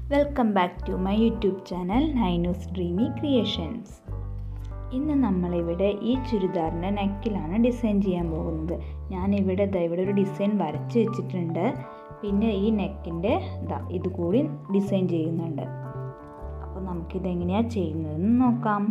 welcome back to my YouTube channel Nainu's dreamy creations ഇന്ന് നമ്മളിവിടെ ഈ ചുരിദാറിൻ്റെ നെക്കിലാണ് ഡിസൈൻ ചെയ്യാൻ പോകുന്നത് ഞാനിവിടെ ദാ ഇവിടെ ഒരു ഡിസൈൻ വരച്ച് വെച്ചിട്ടുണ്ട് പിന്നെ ഈ നെക്കിൻ്റെ ഇതാ ഇത് കൂടി ഡിസൈൻ ചെയ്യുന്നുണ്ട് അപ്പോൾ നമുക്കിതെങ്ങനെയാണ് ചെയ്യുന്നതെന്ന് നോക്കാം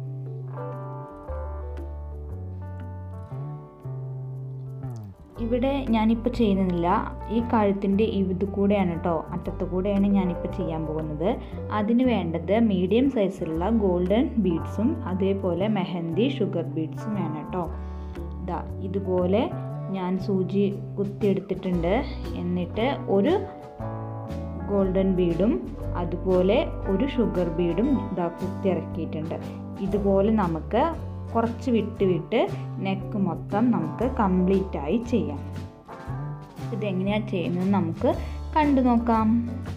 ഇവിടെ ഞാനിപ്പോൾ ചെയ്യുന്നില്ല ഈ കഴുത്തിൻ്റെ ഇത് കൂടെയാണ് കേട്ടോ അറ്റത്ത് കൂടെയാണ് ഞാനിപ്പോൾ ചെയ്യാൻ പോകുന്നത് അതിന് വേണ്ടത് മീഡിയം സൈസിലുള്ള ഗോൾഡൻ ബീഡ്സും അതേപോലെ മെഹന്തി ഷുഗർ ബീഡ്സും വേണം കേട്ടോ ഇതാ ഇതുപോലെ ഞാൻ സൂചി കുത്തിയെടുത്തിട്ടുണ്ട് എന്നിട്ട് ഒരു ഗോൾഡൻ ബീഡും അതുപോലെ ഒരു ഷുഗർ ബീഡും ഇതാ കുത്തിയിറക്കിയിട്ടുണ്ട് ഇതുപോലെ നമുക്ക് കുറച്ച് വിട്ട് വിട്ട് നെക്ക് മൊത്തം നമുക്ക് കംപ്ലീറ്റ് ആയി ചെയ്യാം ഇതെങ്ങനെയാണ് ചെയ്യുന്നത് നമുക്ക് കണ്ടു നോക്കാം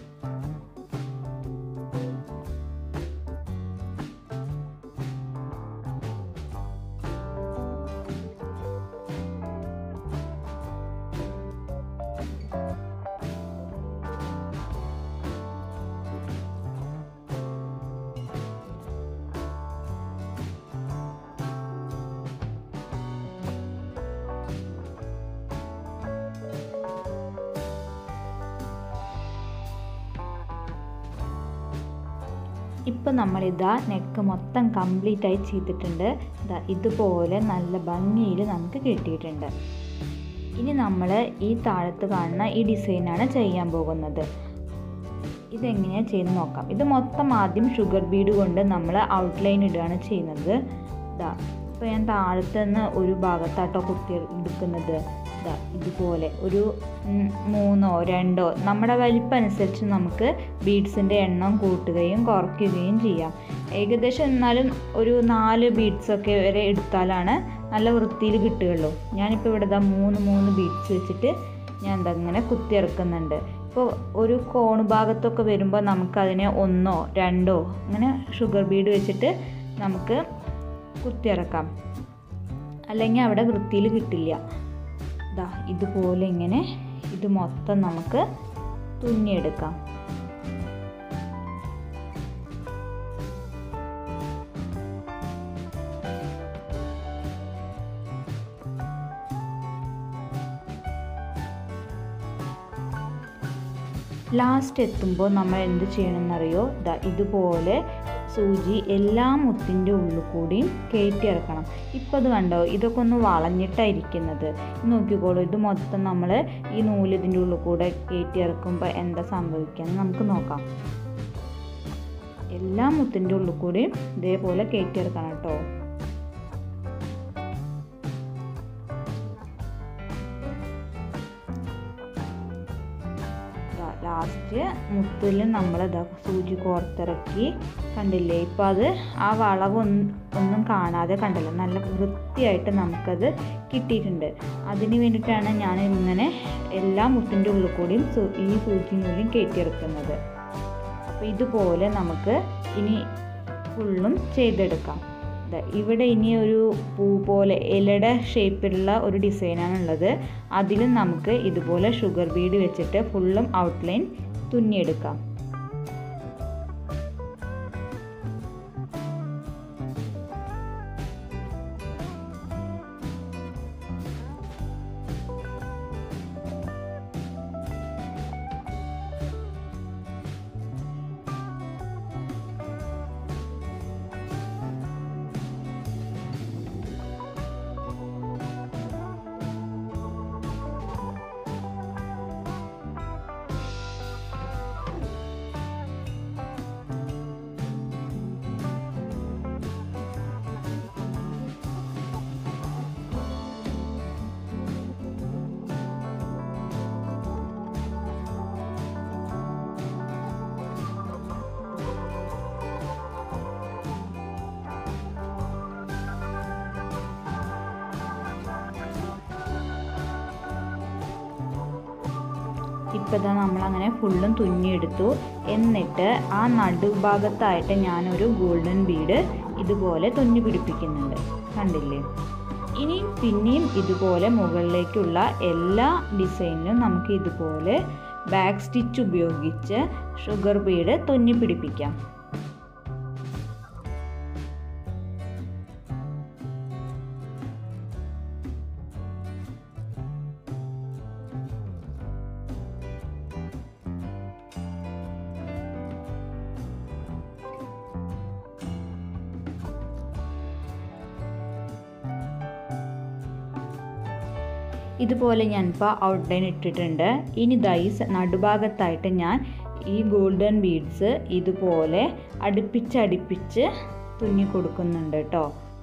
ഇപ്പോൾ നമ്മളിതാ നെക്ക് മൊത്തം കംപ്ലീറ്റ് ആയി ചെയ്തിട്ടുണ്ട് ഇതാ ഇതുപോലെ നല്ല ഭംഗിയിൽ നമുക്ക് കിട്ടിയിട്ടുണ്ട് ഇനി നമ്മൾ ഈ താഴത്ത് കാണുന്ന ഈ ഡിസൈനാണ് ചെയ്യാൻ പോകുന്നത് ഇതെങ്ങനെയാണ് ചെയ്ത് നോക്കാം ഇത് മൊത്തം ആദ്യം ഷുഗർ ബീഡ് കൊണ്ട് നമ്മൾ ഔട്ട്ലൈൻ ഇടുകയാണ് ചെയ്യുന്നത് ഇതാ ഇപ്പോൾ ഞാൻ താഴത്ത് നിന്ന് ഒരു ഭാഗത്താട്ടോ കുത്തി എടുക്കുന്നത് ഇതാ ഇതുപോലെ ഒരു മൂന്നോ രണ്ടോ നമ്മുടെ വലിപ്പം അനുസരിച്ച് നമുക്ക് ബീഡ്സിൻ്റെ എണ്ണം കൂട്ടുകയും കുറയ്ക്കുകയും ചെയ്യാം ഏകദേശം എന്നാലും ഒരു നാല് ബീഡ്സൊക്കെ വരെ എടുത്താലാണ് നല്ല വൃത്തിയിൽ കിട്ടുകയുള്ളൂ ഞാനിപ്പോൾ ഇവിടെ ഇതാ മൂന്ന് മൂന്ന് ബീഡ്സ് വെച്ചിട്ട് ഞാൻ എന്താ ഇങ്ങനെ കുത്തിയിറക്കുന്നുണ്ട് ഇപ്പോൾ ഒരു കോണ് ഭാഗത്തൊക്കെ വരുമ്പോൾ നമുക്കതിനെ ഒന്നോ രണ്ടോ അങ്ങനെ ഷുഗർ ബീഡ് വെച്ചിട്ട് നമുക്ക് കുത്തിയിറക്കാം അല്ലെങ്കിൽ അവിടെ വൃത്തിയിൽ കിട്ടില്ല ഇതാ ഇതുപോലെ ഇങ്ങനെ ഇത് മൊത്തം നമുക്ക് തുന്നിയെടുക്കാം ലാസ്റ്റ് എത്തുമ്പോൾ നമ്മൾ എന്ത് ചെയ്യണമെന്നറിയോ ഇതാ ഇതുപോലെ സൂചി എല്ലാ മുത്തിൻ്റെ ഉള്ളിൽ കൂടിയും കയറ്റി ഇറക്കണം ഇപ്പോൾ അത് കണ്ടോ ഇതൊക്കെ ഒന്ന് വളഞ്ഞിട്ടായിരിക്കുന്നത് നോക്കിക്കോളൂ ഇത് മൊത്തം നമ്മൾ ഈ നൂല് ഇതിൻ്റെ ഉള്ളിൽ കൂടെ കയറ്റി ഇറക്കുമ്പോൾ എന്താ സംഭവിക്കുക നമുക്ക് നോക്കാം എല്ലാ മുത്തിൻ്റെ ഉള്ളിൽ കൂടിയും ഇതേപോലെ കയറ്റി ഇറക്കണം കേട്ടോ ലാസ്റ്റ് മുത്തിൽ നമ്മൾ സൂചി കോർത്തിറക്കി കണ്ടില്ലേ ഇപ്പം അത് ആ വളവ് ഒന്നും കാണാതെ കണ്ടല്ലോ നല്ല വൃത്തിയായിട്ട് നമുക്കത് കിട്ടിയിട്ടുണ്ട് അതിന് വേണ്ടിയിട്ടാണ് ഞാൻ ഇങ്ങനെ എല്ലാ മുത്തിൻ്റെ ഉള്ളിൽ കൂടിയും ഈ സൂചി നൂലും കയറ്റിയെടുക്കുന്നത് അപ്പോൾ ഇതുപോലെ നമുക്ക് ഇനി ഫുള്ളും ചെയ്തെടുക്കാം ഇവിടെ ഇനി ഒരു പൂ പോലെ ഇലയുടെ ഷേപ്പിലുള്ള ഒരു ഡിസൈനാണ് ഉള്ളത് അതിലും നമുക്ക് ഇതുപോലെ ഷുഗർ ബീഡ് വെച്ചിട്ട് ഫുള്ളും ഔട്ട്ലൈൻ തുന്നിയെടുക്കാം ഇപ്പോൾ ഇതാ നമ്മളങ്ങനെ ഫുള്ളും തുന്നിയെടുത്തു എന്നിട്ട് ആ നടുഭാഗത്തായിട്ട് ഞാനൊരു ഗോൾഡൻ ബീഡ് ഇതുപോലെ തുന്നി പിടിപ്പിക്കുന്നുണ്ട് കണ്ടില്ലേ ഇനി പിന്നെയും ഇതുപോലെ മുകളിലേക്കുള്ള എല്ലാ ഡിസൈനിലും നമുക്ക് ഇതുപോലെ ബാക്ക് സ്റ്റിച്ച് ഉപയോഗിച്ച് ഷുഗർ ബീഡ് തുന്നി പിടിപ്പിക്കാം ഇതുപോലെ ഞാൻ ഇപ്പോൾ ഔട്ട്ലൈൻ ഇട്ടിട്ടുണ്ട് ഇനി ദൈ നടുഭാഗത്തായിട്ട് ഞാൻ ഈ ഗോൾഡൻ ബീഡ്സ് ഇതുപോലെ അടുപ്പിച്ചടുപ്പിച്ച് തുന്നി കൊടുക്കുന്നുണ്ട് കേട്ടോ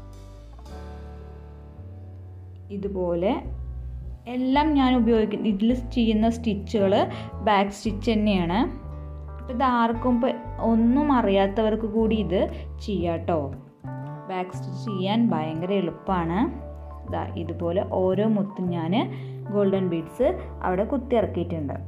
ഇതുപോലെ എല്ലാം ഞാൻ ഉപയോഗിക്കുന്ന ഇതിൽ ചെയ്യുന്ന സ്റ്റിച്ചുകൾ ബാക്ക് സ്റ്റിച്ച് തന്നെയാണ് അപ്പോൾ ഇത് ആർക്കും ഇപ്പോൾ ഒന്നും അറിയാത്തവർക്ക് കൂടി ഇത് ചെയ്യാം കേട്ടോ ബാക്ക് സ്റ്റിച്ച് ചെയ്യാൻ ഭയങ്കര എളുപ്പമാണ് ഇതാ ഇതുപോലെ ഓരോ മുത്തും ഞാൻ ഗോൾഡൻ ബീഡ്സ് അവിടെ കുത്തിയിറക്കിയിട്ടുണ്ട്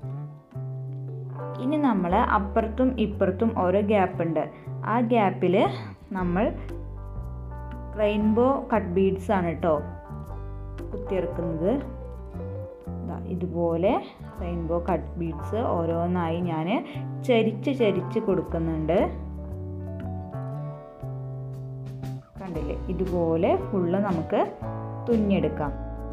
ഇനി നമ്മൾ അപ്പുറത്തും ഇപ്പുറത്തും ഓരോ ഗ്യാപ്പ് ഉണ്ട് ആ ഗ്യാപ്പിൽ നമ്മൾ റെയിൻബോ കട്ട് ബീഡ്സ് ആണ് കേട്ടോ കുത്തിയിറക്കുന്നത് ഇതുപോലെ റെയിൻബോ കട്ട് ബീഡ്സ് ഓരോന്നായി ഞാൻ ചരിച്ച് ചരിച്ച് കൊടുക്കുന്നുണ്ട് കണ്ടില്ലേ ഇതുപോലെ ഫുള്ള് നമുക്ക് തുന്നിയെടുക്കാം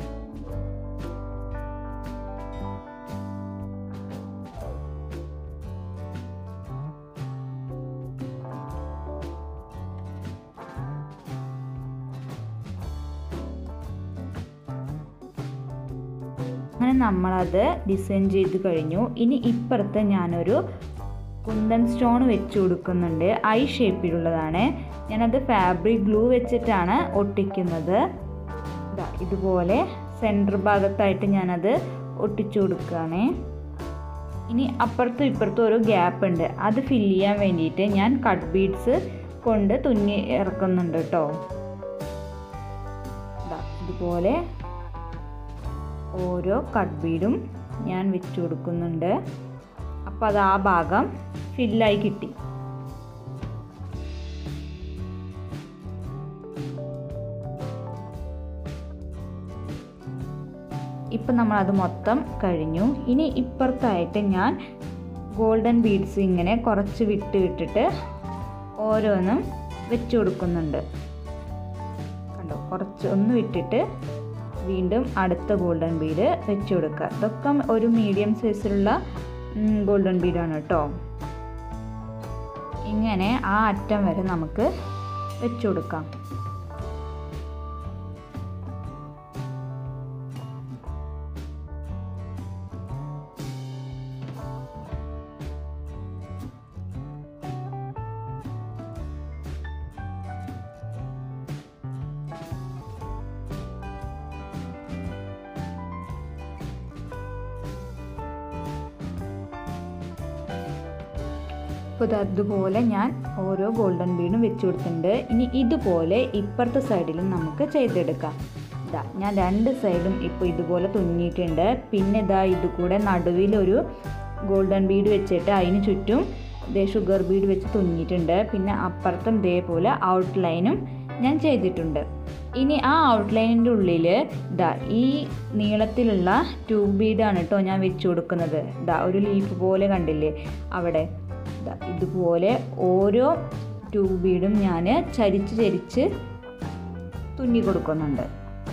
അങ്ങനെ നമ്മളത് ഡിസൈൻ ചെയ്ത് കഴിഞ്ഞു ഇനി ഇപ്പുറത്ത് ഞാനൊരു കുന്തൻ സ്റ്റോൺ വെച്ച് കൊടുക്കുന്നുണ്ട് ഐ ഷേപ്പിലുള്ളതാണ് ഞാനത് ഫാബ്രിക് ഗ്ലൂ വെച്ചിട്ടാണ് ഒട്ടിക്കുന്നത് ഇതാ ഇതുപോലെ സെൻറ്റർ ഭാഗത്തായിട്ട് ഞാനത് ഒട്ടിച്ചു കൊടുക്കുകയാണ് ഇനി അപ്പുറത്തും ഇപ്പുറത്തും ഒരു ഗ്യാപ്പ് ഉണ്ട് അത് ഫില്ല് ചെയ്യാൻ വേണ്ടിയിട്ട് ഞാൻ കട്ട് ബീഡ്സ് കൊണ്ട് തുന്നി ഇറക്കുന്നുണ്ട് കേട്ടോ ഇതുപോലെ ഓരോ കട്ട് ബീഡും ഞാൻ വെച്ച് കൊടുക്കുന്നുണ്ട് അപ്പോൾ അത് ആ ഭാഗം ഫില്ലായി കിട്ടി ഇപ്പം നമ്മളത് മൊത്തം കഴിഞ്ഞു ഇനി ഇപ്പുറത്തായിട്ട് ഞാൻ ഗോൾഡൻ ബീഡ്സ് ഇങ്ങനെ കുറച്ച് വിട്ട് വിട്ടിട്ട് ഓരോന്നും വെച്ച് കൊടുക്കുന്നുണ്ട് കണ്ടോ കുറച്ച് ഒന്ന് വിട്ടിട്ട് വീണ്ടും അടുത്ത ഗോൾഡൻ ബീഡ് വെച്ച് കൊടുക്കുക ഇതൊക്കെ ഒരു മീഡിയം സൈസിലുള്ള ഗോൾഡൻ ബീഡാണ് കേട്ടോ ഇങ്ങനെ ആ അറ്റം വരെ നമുക്ക് വെച്ച് കൊടുക്കാം അപ്പോൾ ഇത് അതുപോലെ ഞാൻ ഓരോ ഗോൾഡൻ ബീഡും വെച്ച് കൊടുത്തിട്ടുണ്ട് ഇനി ഇതുപോലെ ഇപ്പുറത്തെ സൈഡിലും നമുക്ക് ചെയ്തെടുക്കാം ഇതാ ഞാൻ രണ്ട് സൈഡും ഇപ്പോൾ ഇതുപോലെ തുന്നിയിട്ടുണ്ട് പിന്നെ ഇതാ ഇത് കൂടെ നടുവിലൊരു ഗോൾഡൻ ബീഡ് വെച്ചിട്ട് അതിന് ചുറ്റും ഇതേ ഷുഗർ ബീഡ് വെച്ച് തുന്നിയിട്ടുണ്ട് പിന്നെ അപ്പുറത്തും ഇതേപോലെ ഔട്ട്ലൈനും ഞാൻ ചെയ്തിട്ടുണ്ട് ഇനി ആ ഔട്ട്ലൈനിൻ്റെ ഉള്ളിൽ ഇതാ ഈ നീളത്തിലുള്ള ട്യൂബ് ബീഡാണ് കേട്ടോ ഞാൻ വെച്ച് കൊടുക്കുന്നത് ഇതാ ഒരു ലീഫ് പോലെ കണ്ടില്ലേ അവിടെ ഇതുപോലെ ഓരോ ട്യൂബ് ബീഡും ഞാൻ ചരിച്ച് ചരിച്ച് തുന്നി കൊടുക്കുന്നുണ്ട്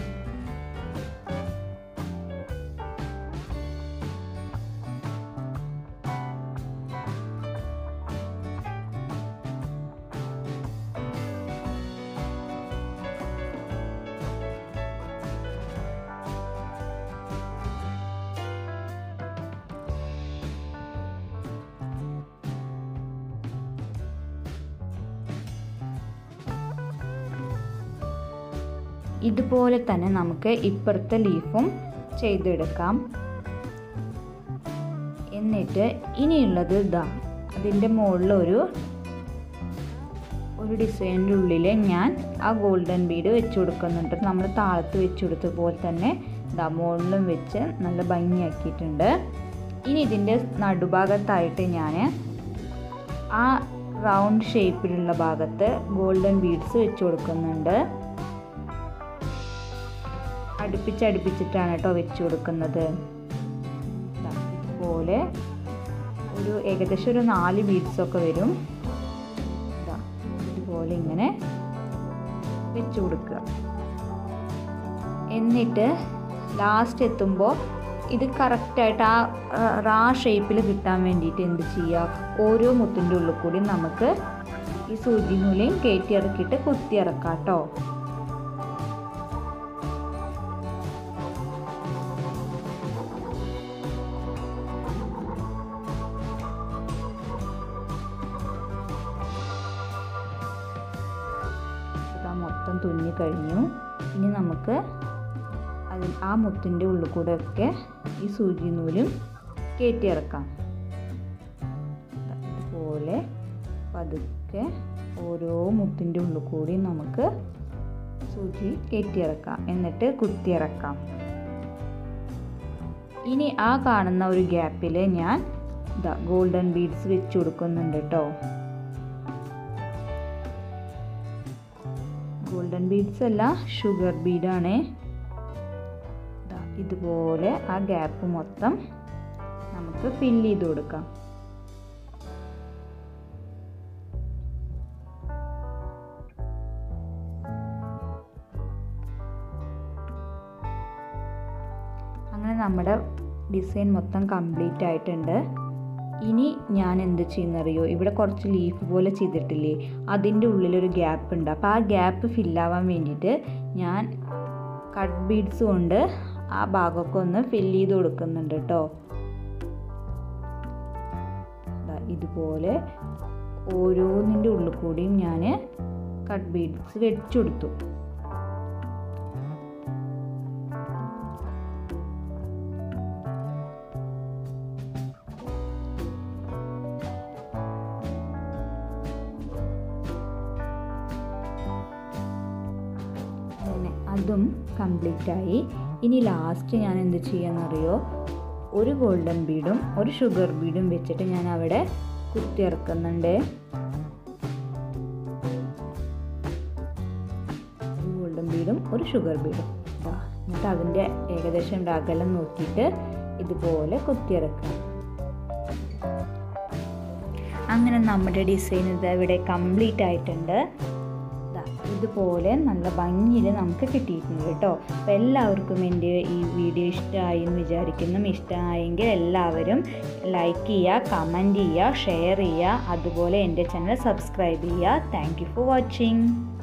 ഇതുപോലെ തന്നെ നമുക്ക് ഇപ്പുറത്തെ ലീഫും ചെയ്തെടുക്കാം എന്നിട്ട് ഇനിയുള്ളത് ഇതാ അതിൻ്റെ മുകളിൽ ഒരു ഒരു ഡിസൈനിൻ്റെ ഉള്ളിൽ ഞാൻ ആ ഗോൾഡൻ ബീഡ് വെച്ച് കൊടുക്കുന്നുണ്ട് നമ്മൾ താഴത്ത് വെച്ച് കൊടുത്ത പോലെ തന്നെ ഇതാ മുകളിലും വെച്ച് നല്ല ഭംഗിയാക്കിയിട്ടുണ്ട് ഇനി ഇതിൻ്റെ നടുഭാഗത്തായിട്ട് ഞാൻ ആ റൗണ്ട് ഷേപ്പിലുള്ള ഭാഗത്ത് ഗോൾഡൻ ബീഡ്സ് വെച്ച് കൊടുക്കുന്നുണ്ട് അടുപ്പിച്ചടുപ്പിച്ചിട്ടാണ് കേട്ടോ വെച്ച് കൊടുക്കുന്നത് ഇതുപോലെ ഒരു ഏകദേശം ഒരു നാല് ബീഡ്സൊക്കെ വരും ഇതാ ഇതുപോലെ ഇങ്ങനെ വെച്ച് കൊടുക്കുക എന്നിട്ട് ലാസ്റ്റ് എത്തുമ്പോൾ ഇത് കറക്റ്റായിട്ട് ആ റാ ഷേപ്പിൽ കിട്ടാൻ വേണ്ടിയിട്ട് എന്ത് ചെയ്യുക ഓരോ മുത്തിൻ്റെ ഉള്ളിൽ കൂടി നമുക്ക് ഈ സൂചി നൂലയും കയറ്റി ഇറക്കിയിട്ട് കുത്തി ഇറക്കാം കേട്ടോ ഇതാ മൊത്തം തുന്നി കഴിഞ്ഞു ഇനി നമുക്ക് അതിൽ ആ മുത്തിൻ്റെ ഉള്ളിൽ കൂടെ ഒക്കെ ഈ സൂചി നൂലും കയറ്റി ഇറക്കാം ഇതുപോലെ പതുക്കെ ഓരോ മുത്തിൻ്റെ ഉള്ളിൽ കൂടി നമുക്ക് സൂചി കയറ്റിയിറക്കാം എന്നിട്ട് കുത്തിയിറക്കാം ഇനി ആ കാണുന്ന ഒരു ഗ്യാപ്പിൽ ഞാൻ ഇതാ ഗോൾഡൻ ബീഡ്സ് വെച്ച് കൊടുക്കുന്നുണ്ട് കേട്ടോ ഗോൾഡൻ ബീഡ്സ് അല്ല ഷുഗർ ബീഡാണ് ഇതുപോലെ ആ ഗ്യാപ്പ് മൊത്തം നമുക്ക് ഫില്ല് ചെയ്ത് കൊടുക്കാം അങ്ങനെ നമ്മുടെ ഡിസൈൻ മൊത്തം കംപ്ലീറ്റ് ആയിട്ടുണ്ട് ഇനി ഞാൻ എന്ത് ചെയ്യുന്നറിയോ ഇവിടെ കുറച്ച് ലീഫ് പോലെ ചെയ്തിട്ടില്ലേ അതിൻ്റെ ഉള്ളിലൊരു ഗ്യാപ്പ് ഉണ്ട് അപ്പോൾ ആ ഗ്യാപ്പ് ഫില്ലാവാൻ വേണ്ടിയിട്ട് ഞാൻ കട്ട് ബീഡ്സ് കൊണ്ട് ആ ഭാഗമൊക്കെ ഒന്ന് ഫില്ല് ചെയ്ത് കൊടുക്കുന്നുണ്ട് കേട്ടോ ഇതുപോലെ ഓരോന്നിൻ്റെ ഉള്ളിൽ കൂടിയും ഞാൻ കട്ട് ബീഡ്സ് വെച്ചു കൊടുത്തു അങ്ങനെ അതും കംപ്ലീറ്റ് ആയി ഇനി ലാസ്റ്റ് ഞാൻ എന്ത് ചെയ്യാന്നറിയോ ഒരു ഗോൾഡൻ ബീഡും ഒരു ഷുഗർ ബീഡും വെച്ചിട്ട് ഞാൻ അവിടെ കുത്തിയിറക്കുന്നുണ്ട് ഒരു ഗോൾഡൻ ബീഡും ഒരു ഷുഗർ ബീഡും എന്നിട്ട് അതിൻ്റെ ഏകദേശം അകലം നോക്കിയിട്ട് ഇതുപോലെ കുത്തിയിറക്കുക അങ്ങനെ നമ്മുടെ ഡിസൈൻ ഇത് ഇവിടെ കംപ്ലീറ്റ് ആയിട്ടുണ്ട് ഇതുപോലെ നല്ല ഭംഗിയിൽ നമുക്ക് കിട്ടിയിട്ടുണ്ട് കേട്ടോ അപ്പോൾ എല്ലാവർക്കും എൻ്റെ ഈ വീഡിയോ ഇഷ്ടമായി എന്ന് വിചാരിക്കുന്നു ഇഷ്ടമായെങ്കിൽ എല്ലാവരും ലൈക്ക് ചെയ്യുക കമൻറ്റ് ചെയ്യുക ഷെയർ ചെയ്യുക അതുപോലെ എൻ്റെ ചാനൽ സബ്സ്ക്രൈബ് ചെയ്യുക താങ്ക് യു ഫോർ വാച്ചിങ്